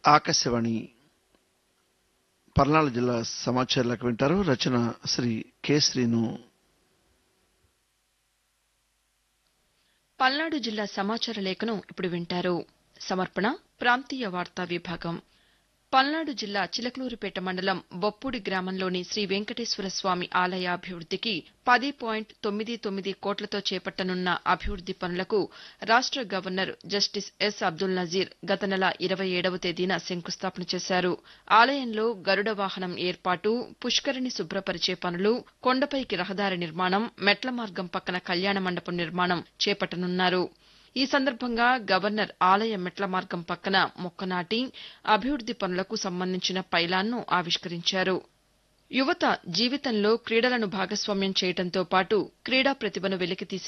ఆకాశవాణి పల్నాడు జిల్లా సమాచారాలకు వింటారు రచన శ్రీ కె శ్రీను పల్నాడు జిల్లా సమాచార లేఖను ఇప్పుడు వింటారు సమర్పణ ప్రాంతీయ వార్తా విభాగం పల్నాడు జిల్లా చిలకలూరిపేట మండలం బొప్పూడి గ్రామంలోని శ్రీ వెంకటేశ్వర స్వామి ఆలయ అభివృద్దికి పది పాయింట్ తొమ్మిది తొమ్మిది కోట్లతో చేపట్టనున్న అభివృద్ది పనులకు రాష్ట governor justice S Abdul Nazeer గత నెల ఇరవై ఏడవ తేదీన శంకుస్థాపన చేశారు ఆలయంలో గరుడ వాహనం ఏర్పాటు పుష్కరిణి శుభ్రపరిచే పనులు కొండపైకి రహదారి నిర్మాణం మెట్ల మార్గం పక్కన కళ్యాణ మండపం నిర్మాణం చేపట్టనున్నారు ఈ సందర్భంగా గవర్నర్ ఆలయ మెట్ల మార్గం పక్కన మొక్క నాటి అభివృద్ది పనులకు సంబంధించిన పైలాన్ను ఆవిష్కరించారు యువత జీవితంలో క్రీడలను భాగస్వామ్యం చేయడంతో పాటు క్రీడా ప్రతిభను వెలికితీసే